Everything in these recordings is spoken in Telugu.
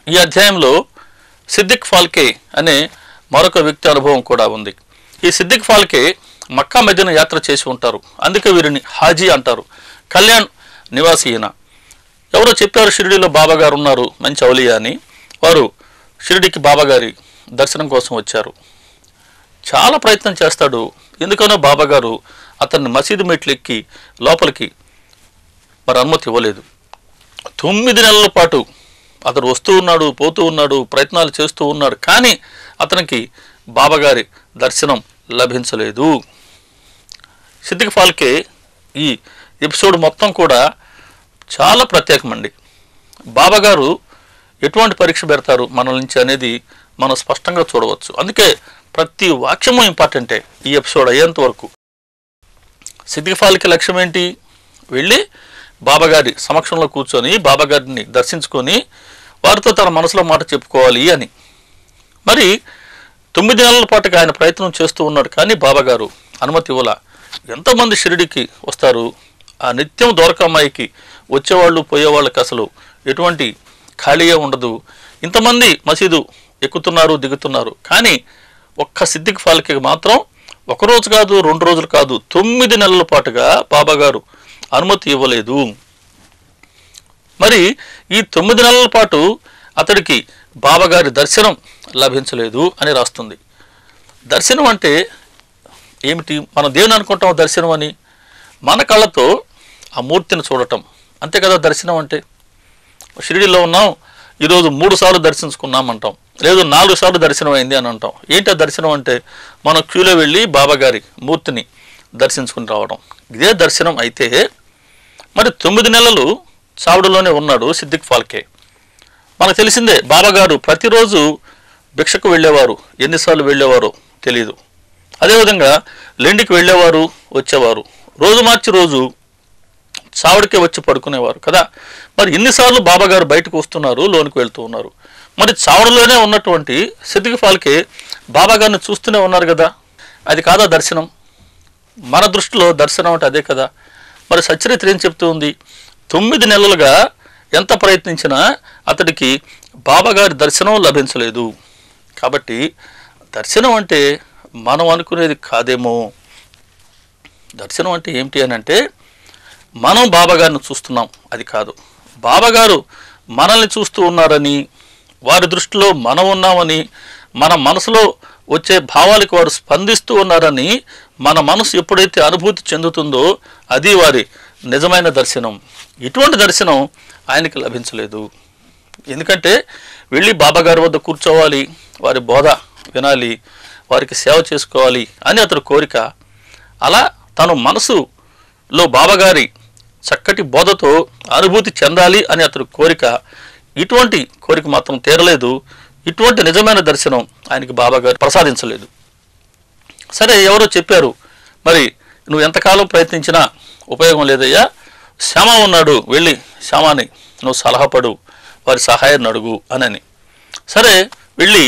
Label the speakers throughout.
Speaker 1: ఈ అధ్యాయంలో సిద్దిక్ ఫాల్కే అనే మరొక వ్యక్తి అనుభవం కూడా ఉంది ఈ సిద్దిక్ ఫాల్కే మక్కా మధ్యన యాత్ర చేసి ఉంటారు అందుకే వీరిని హాజీ అంటారు కళ్యాణ్ నివాసి ఈయన ఎవరో చెప్పారు షిరిడిలో బాబా గారు ఉన్నారు మంచి అవులియా అని వారు షిరిడికి బాబా గారి దర్శనం కోసం వచ్చారు చాలా ప్రయత్నం చేస్తాడు ఎందుకనో బాబా గారు అతన్ని మసీదు మెట్లు ఎక్కి లోపలికి మరి అనుమతి ఇవ్వలేదు తొమ్మిది నెలల పాటు అతడు వస్తూ ఉన్నాడు పోతూ ఉన్నాడు ప్రయత్నాలు చేస్తూ ఉన్నాడు కానీ అతనికి బాబాగారి దర్శనం లభించలేదు సిద్దిక్ ఫాల్కే ఈ ఎపిసోడ్ మొత్తం కూడా చాలా ప్రత్యేకమండి బాబాగారు ఎటువంటి పరీక్ష పెడతారు మన నుంచి అనేది మనం స్పష్టంగా చూడవచ్చు అందుకే ప్రతి వాక్యము ఇంపార్టెంటే ఈ ఎపిసోడ్ అయ్యేంత వరకు సిద్దిక్ ఫాల్కే లక్ష్యం ఏంటి వెళ్ళి బాబాగారి సమక్షంలో కూర్చొని బాబాగారిని దర్శించుకొని వారితో తన మనసులో మాట చెప్పుకోవాలి అని మరి తొమ్మిది నెలల పాటుగా ఆయన ప్రయత్నం చేస్తూ ఉన్నాడు కానీ బాబాగారు అనుమతి ఇవ్వలా ఎంతోమంది షిరిడికి వస్తారు ఆ నిత్యం దొరకమ్మాయికి వచ్చేవాళ్ళు పోయేవాళ్ళకి అసలు ఎటువంటి ఖాళీయే ఉండదు ఇంతమంది మసీదు ఎక్కుతున్నారు దిగుతున్నారు కానీ ఒక్క సిద్దిక్ ఫాల్కి మాత్రం ఒక రోజు కాదు రెండు రోజులు కాదు తొమ్మిది నెలల పాటుగా బాబాగారు అనుమతి ఇవ్వలేదు మరి ఈ తొమ్మిది నెలల పాటు అతడికి బాబాగారి దర్శనం లభించలేదు అని రాస్తుంది దర్శనం అంటే ఏమిటి మనం దేవుని అనుకుంటాం దర్శనం అని మన కళ్ళతో ఆ మూర్తిని చూడటం అంతే కదా దర్శనం అంటే షిరిడిలో ఉన్నాం ఈరోజు మూడు సార్లు దర్శించుకున్నాం అంటాం లేదు నాలుగు సార్లు దర్శనం అయింది అని అంటాం ఏంటి ఆ దర్శనం అంటే మనం క్యూలో వెళ్ళి బాబాగారి మూర్తిని దర్శించుకుని రావడం ఇదే దర్శనం అయితే మరి తొమ్మిది నెలలు చావుడులోనే ఉన్నాడు సిద్దిక్ ఫాల్కే మనకు తెలిసిందే బాబాగారు ప్రతిరోజు భిక్షకు వెళ్ళేవారు ఎన్నిసార్లు వెళ్ళేవారో తెలియదు అదేవిధంగా లెండికి వెళ్ళేవారు వచ్చేవారు రోజు మార్చి రోజు చావుడికే వచ్చి పడుకునేవారు కదా మరి ఎన్నిసార్లు బాబాగారు బయటకు వస్తున్నారు లోనికి వెళ్తూ ఉన్నారు మరి చావుడులోనే ఉన్నటువంటి సిద్దిక్ ఫాల్కే బాబాగారిని చూస్తూనే ఉన్నారు కదా అది కాదా దర్శనం మన దృష్టిలో దర్శనం అంటే అదే కదా మరి సచరిత్ర ఏం చెప్తూ ఉంది తొమ్మిది నెలలుగా ఎంత ప్రయత్నించినా అతడికి బాబాగారి దర్శనం లభించలేదు కాబట్టి దర్శనం అంటే మనం అనుకునేది కాదేమో దర్శనం అంటే ఏమిటి అని అంటే మనం బాబాగారిని చూస్తున్నాం అది కాదు బాబాగారు మనల్ని చూస్తూ ఉన్నారని వారి దృష్టిలో మనం ఉన్నామని మన మనసులో వచ్చే భావాలకు వారు స్పందిస్తూ ఉన్నారని మన మనసు ఎప్పుడైతే అనుభూతి చెందుతుందో అది వారి నిజమైన దర్శనం ఇటువంటి దర్శనం ఆయనకి లభించలేదు ఎందుకంటే వెళ్ళి బాబాగారి వద్ద కూర్చోవాలి వారి బోధ వినాలి వారికి సేవ చేసుకోవాలి అని అతని కోరిక అలా తను మనసులో బాబాగారి చక్కటి బోధతో అనుభూతి చెందాలి అని అతని కోరిక ఇటువంటి కోరిక మాత్రం తీరలేదు ఇటువంటి నిజమైన దర్శనం ఆయనకి బాబాగారు ప్రసాదించలేదు సరే ఎవరో చెప్పారు మరి నువ్వు ఎంతకాలం ప్రయత్నించినా ఉపయోగం లేదయ్యా శ్యామ ఉన్నాడు వెళ్ళి శ్యామాని నువ్వు సలహాపడు వారి సహాయాన్ని అడుగు అనని సరే వెళ్ళి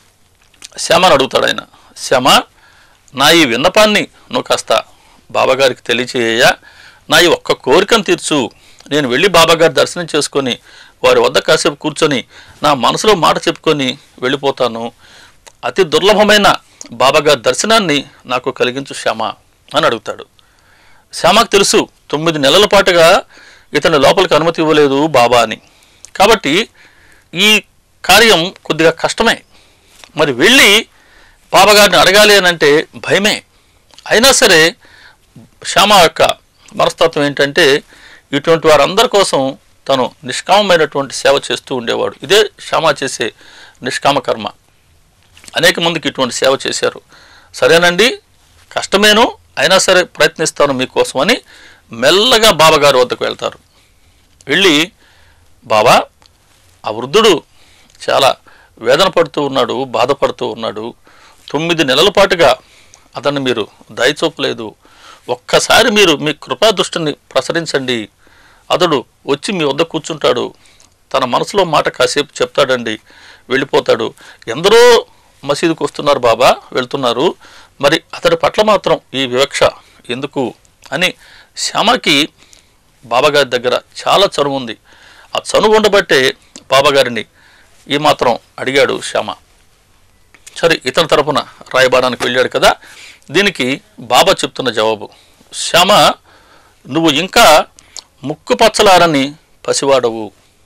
Speaker 1: శ్యామని అడుగుతాడు ఆయన శ్యామ నా ఈ విన్నపాన్ని నువ్వు కాస్త బాబాగారికి తెలియచేయ్యా నా ఈ ఒక్క కోరికను తీర్చు నేను వెళ్ళి బాబాగారి దర్శనం చేసుకొని వారి వద్ద కాసేపు కూర్చొని నా మనసులో మాట చెప్పుకొని వెళ్ళిపోతాను అతి దుర్లభమైన బాబాగారి దర్శనాన్ని నాకు కలిగించు శ్యామ అని అడుగుతాడు శ్యామకు తెలుసు తొమ్మిది నెలల పాటుగా ఇతని లోపలికి అనుమతి ఇవ్వలేదు బాబా అని కాబట్టి ఈ కార్యం కొద్దిగా కష్టమే మరి వెళ్ళి బాబాగారిని అడగాలి అని అంటే భయమే అయినా సరే శ్యామ యొక్క మనస్తత్వం ఏంటంటే ఇటువంటి వారందరి కోసం తను నిష్కామమైనటువంటి సేవ చేస్తూ ఉండేవాడు ఇదే శ్యామ చేసే నిష్కామ కర్మ అనేక మందికి ఇటువంటి సేవ చేశారు సరేనండి కష్టమేను అయినా సరే ప్రయత్నిస్తాను మీకోసం అని మెల్లగా బాబాగారి వద్దకు వెళ్తారు వెళ్ళి బాబా ఆ వృద్ధుడు చాలా వేదన పడుతూ ఉన్నాడు బాధపడుతూ ఉన్నాడు తొమ్మిది నెలల పాటుగా అతన్ని మీరు దయచూపలేదు ఒక్కసారి మీరు మీ కృపా దృష్టిని ప్రసరించండి అతడు వచ్చి మీ వద్ద కూర్చుంటాడు తన మనసులో మాట కాసేపు చెప్తాడండి వెళ్ళిపోతాడు ఎందరో మసీదుకు వస్తున్నారు బాబా వెళ్తున్నారు మరి అతడి పట్ల మాత్రం ఈ వివక్ష ఎందుకు అని శ్యామకి బాబాగారి దగ్గర చాలా చనువు ఉంది ఆ చనువు ఉండబట్టే బాబాగారిని ఈ మాత్రం అడిగాడు శ్యామ సరే ఇతని తరపున రాయబారానికి వెళ్ళాడు కదా దీనికి బాబా చెప్తున్న జవాబు శ్యామ నువ్వు ఇంకా ముక్కు పచ్చలారని పసివాడవు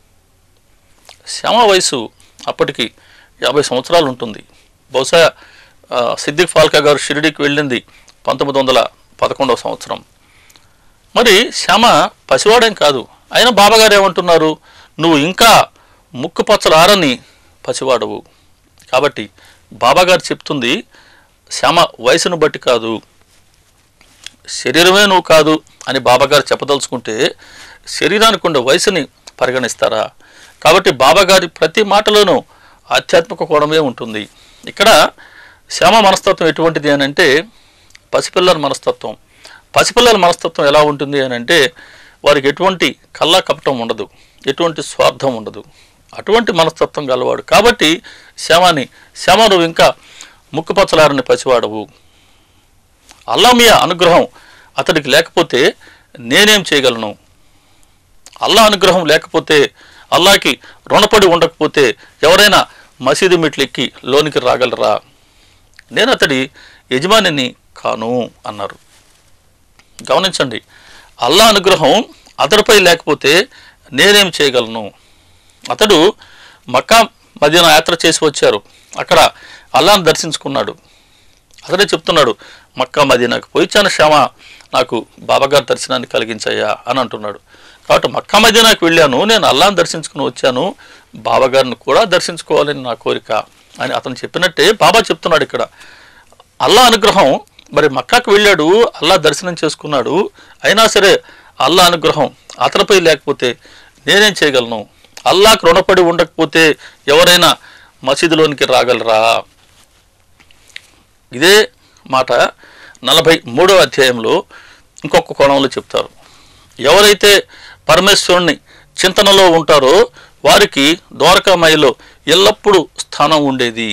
Speaker 1: శ్యామ వయసు అప్పటికి యాభై సంవత్సరాలు ఉంటుంది బహుశా ఆ, సిద్దిక్ ఫాల్కా గారు షిరిడీకి వెళ్ళింది పంతొమ్మిది వందల పదకొండవ సంవత్సరం మరి శ్యామ పసివాడేం కాదు అయినా బాబాగారు ఏమంటున్నారు నువ్వు ఇంకా ముక్కు పచ్చలారని పసివాడవు కాబట్టి బాబాగారు చెప్తుంది శ్యామ వయసును బట్టి కాదు శరీరమే నువ్వు కాదు అని బాబాగారు చెప్పదలుచుకుంటే శరీరానికి ఉండే వయసుని పరిగణిస్తారా కాబట్టి బాబాగారి ప్రతి మాటలోనూ ఆధ్యాత్మిక కోణమే ఉంటుంది ఇక్కడ శ్యామ మనస్తత్వం ఎటువంటిది అని అంటే పసిపిల్లల మనస్తత్వం పసిపిల్లల మనస్తత్వం ఎలా ఉంటుంది అని అంటే వారికి ఎటువంటి కల్లా కపటం ఉండదు ఎటువంటి స్వార్థం ఉండదు అటువంటి మనస్తత్వం గలవాడు కాబట్టి శ్యామాని శ్యామ నువ్వు ఇంకా ముక్కుపచ్చలారని పసివాడవు అల్లామియ అనుగ్రహం అతడికి లేకపోతే నేనేం చేయగలను అల్లా అనుగ్రహం లేకపోతే అల్లాకి రుణపడి ఉండకపోతే ఎవరైనా మసీదు మెట్లు ఎక్కి లోనికి రాగలరా నేను అతడి యజమానిని కాను అన్నారు గమనించండి అల్లా అనుగ్రహం అతడిపై లేకపోతే నేనేం చేయగలను అతడు మక్కా మదీనా యాత్ర చేసి వచ్చారు అక్కడ అల్లాను దర్శించుకున్నాడు అతడే చెప్తున్నాడు మక్కా మదీనాకు పోయిచ్చాను శ్యామ నాకు బాబాగారి దర్శనాన్ని కలిగించయ్యా అని అంటున్నాడు కాబట్టి మక్కా మదీనాకు వెళ్ళాను నేను అల్లాను దర్శించుకుని వచ్చాను బాబాగారిని కూడా దర్శించుకోవాలని నా కోరిక అని అతను చెప్పినట్టే బాబా చెప్తున్నాడు ఇక్కడ అల్లా అనుగ్రహం మరి మక్కాకు వెళ్ళాడు అల్లా దర్శనం చేసుకున్నాడు అయినా సరే అల్లా అనుగ్రహం అతనిపై లేకపోతే నేనేం చేయగలను అల్లాకు రుణపడి ఉండకపోతే ఎవరైనా మసీదులోనికి రాగలరా ఇదే మాట నలభై మూడవ అధ్యాయంలో ఇంకొక కోణంలో చెప్తారు ఎవరైతే పరమేశ్వరుణ్ణి చింతనలో ఉంటారో వారికి ద్వారకామయిలో ఎల్లప్పుడూ స్థానం ఉండేది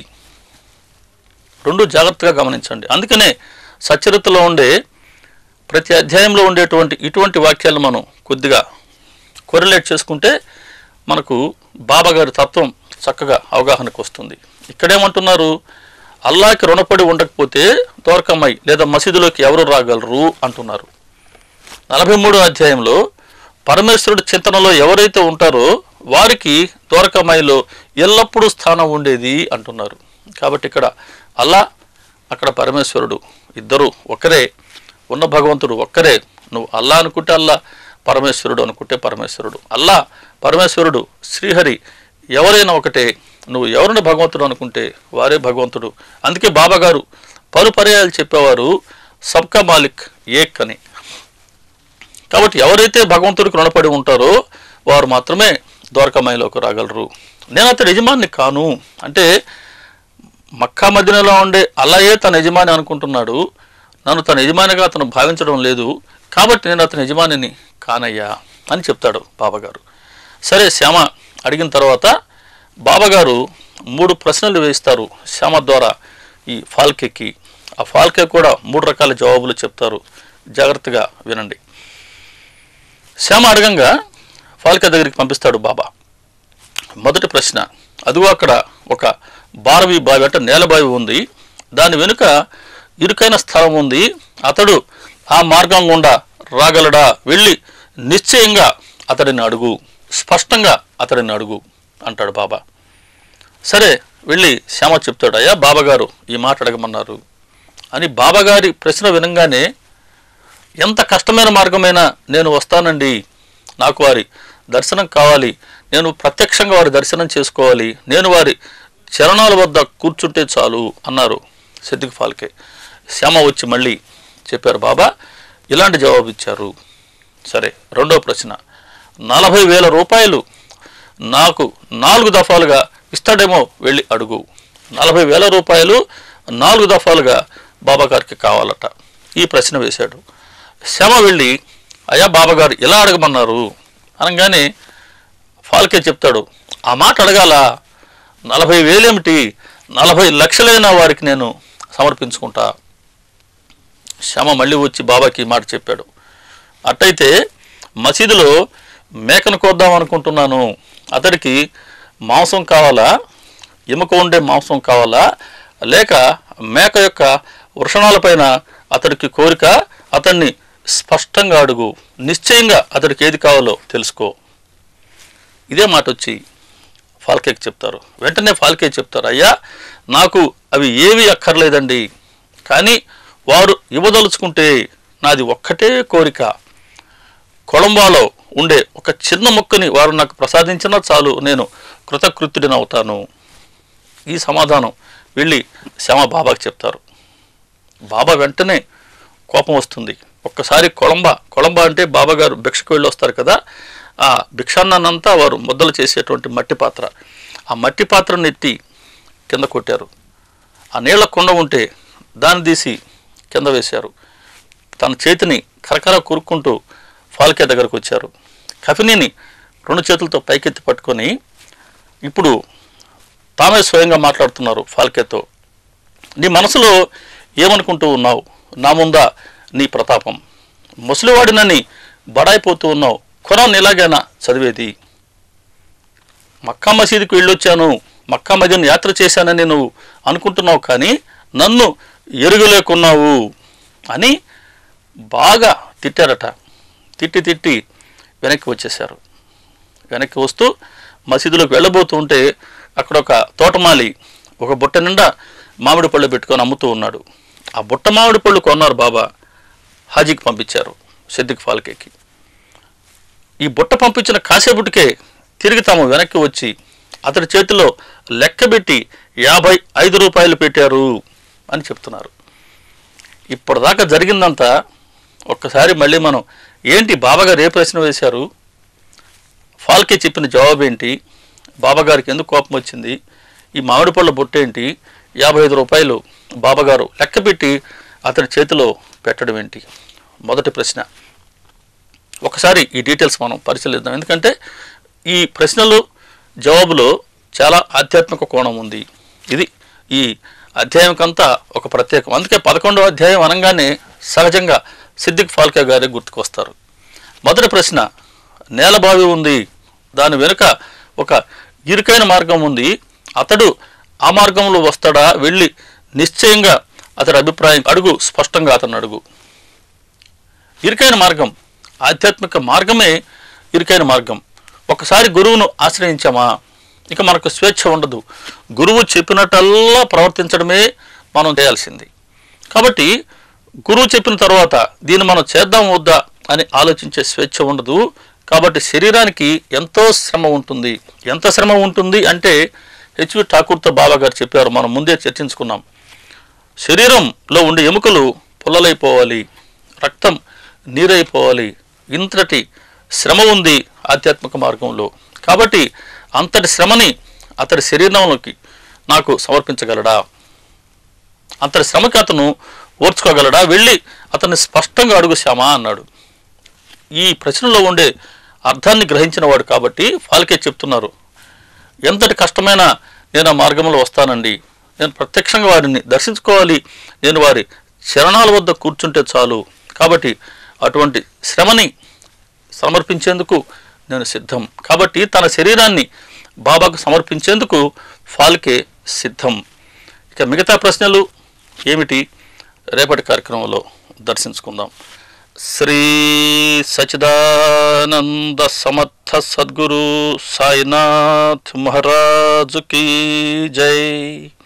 Speaker 1: రెండు జాగ్రత్తగా గమనించండి అందుకనే సచరితలో ఉండే ప్రతి అధ్యాయంలో ఉండేటువంటి ఇటువంటి వాక్యాలు మనం కొద్దిగా కొరిలేట్ చేసుకుంటే మనకు బాబా గారి తత్వం చక్కగా అవగాహనకు వస్తుంది ఇక్కడేమంటున్నారు అల్లాకి రుణపడి ఉండకపోతే దోరకమ్మాయి లేదా మసీదులోకి ఎవరు రాగలరు అంటున్నారు నలభై మూడో అధ్యాయంలో పరమేశ్వరుడి చింతనలో ఎవరైతే ఉంటారో వారికి దోరకమ్మాయిలో ఎల్లప్పుడూ స్థానం ఉండేది అంటున్నారు కాబట్టి ఇక్కడ అల్లా అక్కడ పరమేశ్వరుడు ఇద్దరు ఒకరే ఉన్న భగవంతుడు ఒక్కరే నువ్వు అల్లా అనుకుంటే అల్లా పరమేశ్వరుడు అనుకుంటే పరమేశ్వరుడు అల్లా పరమేశ్వరుడు శ్రీహరి ఎవరైనా ఒకటే నువ్వు ఎవరిని భగవంతుడు అనుకుంటే వారే భగవంతుడు అందుకే బాబా గారు పలు పర్యాయాలు చెప్పేవారు సబ్కా మాలిక్ ఏక్ అని కాబట్టి ఎవరైతే భగవంతుడికి రుణపడి ఉంటారో వారు మాత్రమే ద్వారకామయంలోకి రాగలరు నేను అతడి యజమాని కాను అంటే మక్కా మధ్యలో ఉండే అల్లయే తన యజమాని అనుకుంటున్నాడు నన్ను తన యజమానిగా అతను భావించడం లేదు కాబట్టి నేను అతని యజమానిని కానయ్యా అని చెప్తాడు బాబాగారు సరే శ్యామ అడిగిన తర్వాత బాబాగారు మూడు ప్రశ్నలు వేయిస్తారు శ్యామ ద్వారా ఈ ఫాల్కేకి ఆ ఫాల్కే కూడా మూడు రకాల జవాబులు చెప్తారు జాగ్రత్తగా వినండి శ్యామ అడగంగా ఫాల్కే దగ్గరికి పంపిస్తాడు బాబా మొదటి ప్రశ్న అదిగో అక్కడ ఒక బారవి బావి అంటే నేల బావి ఉంది దాని వెనుక ఇరుకైన స్థలం ఉంది అతడు ఆ మార్గం గుండా రాగలడా వెళ్ళి నిశ్చయంగా అతడిని అడుగు స్పష్టంగా అతడిని అడుగు అంటాడు బాబా సరే వెళ్ళి శ్యామ చెప్తాడు అయ్యా బాబాగారు ఈ మాట అడగమన్నారు అని బాబాగారి ప్రశ్న వినంగానే ఎంత కష్టమైన మార్గమైనా నేను వస్తానండి నాకు వారి దర్శనం కావాలి నేను ప్రత్యక్షంగా వారి దర్శనం చేసుకోవాలి నేను వారి చరణాల వద్ద కూర్చుంటే చాలు అన్నారు సిద్దిక్ ఫాల్కే శ్యామ వచ్చి మళ్ళీ చెప్పారు బాబా ఇలాంటి జవాబు ఇచ్చారు సరే రెండో ప్రశ్న నలభై వేల రూపాయలు నాకు నాలుగు దఫాలుగా ఇస్తాడేమో వెళ్ళి అడుగు నలభై వేల రూపాయలు నాలుగు దఫాలుగా బాబా గారికి కావాలట ఈ ప్రశ్న వేశాడు శ్యామ వెళ్ళి అయ్యా బాబాగారు ఇలా అడగమన్నారు అనగానే ఫాల్కే చెప్తాడు ఆ మాట అడగాల నలభై వేలేమిటి నలభై లక్షలైన వారికి నేను సమర్పించుకుంటా శ్యామ మళ్ళీ వచ్చి బాబాకి ఈ మాట చెప్పాడు అట్టయితే మసీదులో మేకను కోద్దాం అనుకుంటున్నాను అతడికి మాంసం కావాలా ఎముక ఉండే మాంసం కావాలా లేక మేక యొక్క వృషణాలపైన అతడికి కోరిక అతన్ని స్పష్టంగా అడుగు నిశ్చయంగా అతడికి ఏది కావాలో తెలుసుకో ఇదే మాట వచ్చి ఫాల్కేకి చెప్తారు వెంటనే ఫాల్కే చెప్తారు అయ్యా నాకు అవి ఏవి అక్కర్లేదండి కానీ వారు ఇవ్వదలుచుకుంటే నాది ఒక్కటే కోరిక కొలంబాలో ఉండే ఒక చిన్న మొక్కని వారు నాకు ప్రసాదించినా చాలు నేను కృతకృత్యుడిని అవుతాను ఈ సమాధానం వెళ్ళి శ్యామ బాబాకి చెప్తారు బాబా వెంటనే కోపం వస్తుంది ఒక్కసారి కొలంబ కొలంబ అంటే బాబా గారు భిక్షకు వెళ్ళి వస్తారు కదా ఆ భిక్షాన్నంతా వారు ముద్దలు చేసేటువంటి మట్టి పాత్ర ఆ మట్టి పాత్రను ఎత్తి కింద కొట్టారు ఆ నీళ్ల కుండ ఉంటే దాన్ని తీసి కింద వేశారు తన చేతిని కరకర కురుక్కుంటూ ఫాల్కే దగ్గరకు వచ్చారు కఫినీని రెండు చేతులతో పైకెత్తి పట్టుకొని ఇప్పుడు తామే స్వయంగా మాట్లాడుతున్నారు ఫాల్కేతో నీ మనసులో ఏమనుకుంటూ ఉన్నావు నా ముందా నీ ప్రతాపం ముసలివాడినని బడాయిపోతూ ఉన్నావు ఖురాన్ ఎలాగైనా చదివేది మక్కా మసీదుకి వెళ్ళొచ్చాను మక్కా మదీను యాత్ర చేశానని నువ్వు అనుకుంటున్నావు కానీ నన్ను ఎరుగలేకున్నావు అని బాగా తిట్టారట తిట్టి తిట్టి వెనక్కి వచ్చేశారు వెనక్కి వస్తూ మసీదులోకి వెళ్ళబోతూ ఉంటే అక్కడ ఒక తోటమాలి ఒక బుట్ట నిండా మామిడి పళ్ళు పెట్టుకొని అమ్ముతూ ఉన్నాడు ఆ బుట్ట మామిడి పళ్ళు కొన్నారు బాబా హాజీకి పంపించారు సిద్దిక్ ఫాల్కేకి ఈ బుట్ట పంపించిన కాసేపటికే తిరిగి తాము వెనక్కి వచ్చి అతడి చేతిలో లెక్కబెట్టి యాభై ఐదు రూపాయలు పెట్టారు అని చెప్తున్నారు ఇప్పటిదాకా జరిగిందంతా ఒక్కసారి మళ్ళీ మనం ఏంటి బాబాగారు ఏ ప్రశ్న వేశారు ఫాల్కే చెప్పిన జవాబు ఏంటి బాబాగారికి ఎందుకు కోపం వచ్చింది ఈ మామిడి పళ్ళ బొట్టేంటి యాభై ఐదు రూపాయలు బాబాగారు లెక్కపెట్టి అతడి చేతిలో పెట్టడం ఏంటి మొదటి ప్రశ్న ఒకసారి ఈ డీటెయిల్స్ మనం పరిశీలిద్దాం ఎందుకంటే ఈ ప్రశ్నలు జవాబులో చాలా ఆధ్యాత్మిక కోణం ఉంది ఇది ఈ అధ్యాయంకంతా ఒక ప్రత్యేకం అందుకే పదకొండవ అధ్యాయం అనగానే సహజంగా సిద్దిక్ ఫాల్కే గారే గుర్తుకొస్తారు మొదటి ప్రశ్న నేలబావి ఉంది దాని వెనుక ఒక ఇరుకైన మార్గం ఉంది అతడు ఆ మార్గంలో వస్తాడా వెళ్ళి నిశ్చయంగా అతడి అభిప్రాయం అడుగు స్పష్టంగా అతను అడుగు ఇరుకైన మార్గం ఆధ్యాత్మిక మార్గమే ఇరుకైన మార్గం ఒకసారి గురువును ఆశ్రయించామా ఇక మనకు స్వేచ్ఛ ఉండదు గురువు చెప్పినట్టల్లా ప్రవర్తించడమే మనం చేయాల్సింది కాబట్టి గురువు చెప్పిన తర్వాత దీన్ని మనం చేద్దాం వద్దా అని ఆలోచించే స్వేచ్ఛ ఉండదు కాబట్టి శరీరానికి ఎంతో శ్రమ ఉంటుంది ఎంత శ్రమ ఉంటుంది అంటే హెచ్వి ఠాకూర్తో బాబా గారు చెప్పారు మనం ముందే చర్చించుకున్నాం శరీరంలో ఉండే ఎముకలు పుల్లలైపోవాలి రక్తం నీరైపోవాలి ఇంతటి శ్రమ ఉంది ఆధ్యాత్మిక మార్గంలో కాబట్టి అంతటి శ్రమని అతడి శరీరంలోకి నాకు సమర్పించగలడా అంతటి శ్రమకి అతను ఓర్చుకోగలడా వెళ్ళి అతన్ని స్పష్టంగా అడుగు శ్యామా అన్నాడు ఈ ప్రశ్నలో ఉండే అర్థాన్ని గ్రహించిన వాడు కాబట్టి ఫాల్కే చెప్తున్నారు ఎంతటి కష్టమైనా నేను ఆ మార్గంలో వస్తానండి నేను ప్రత్యక్షంగా వారిని దర్శించుకోవాలి నేను వారి చరణాల వద్ద కూర్చుంటే చాలు కాబట్టి అటువంటి శ్రమని సమర్పించేందుకు నేను సిద్ధం కాబట్టి తన శరీరాన్ని బాబాకు సమర్పించేందుకు ఫాల్కే సిద్ధం ఇక మిగతా ప్రశ్నలు ఏమిటి రేపటి కార్యక్రమంలో దర్శించుకుందాం శ్రీ సచిదానంద సమర్థ సద్గురు సాయినాథ్ మహారాజుకి జై